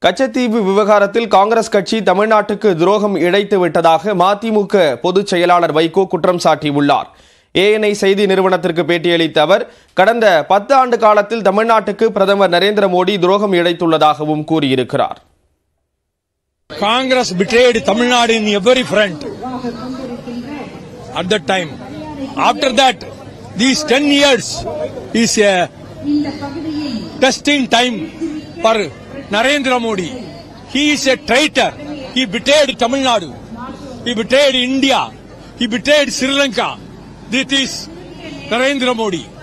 கச்சத்தீவு விவகாரத்தில் காங்கிரஸ் கட்சி தமிழ்நாட்டுக்கு துரோகம் இழைத்து விட்டதாக மதிமுக பொதுச் செயலாளர் வைகோ குற்றம் சாட்டியுள்ளார் ஏஎன்ஐ செய்தி நிறுவனத்திற்கு பேட்டியளித்த அவர் கடந்த பத்து ஆண்டு காலத்தில் தமிழ்நாட்டுக்கு பிரதமர் நரேந்திர மோடி துரோகம் இழைத்துள்ளதாகவும் கூறியிருக்கிறார் Congress betrayed Tamil Nadu in every front at that time. After that, these 10 years is a testing time for Narendra Modi. He is a traitor. He betrayed Tamil Nadu. He betrayed India. He betrayed Sri Lanka. This is Narendra Modi.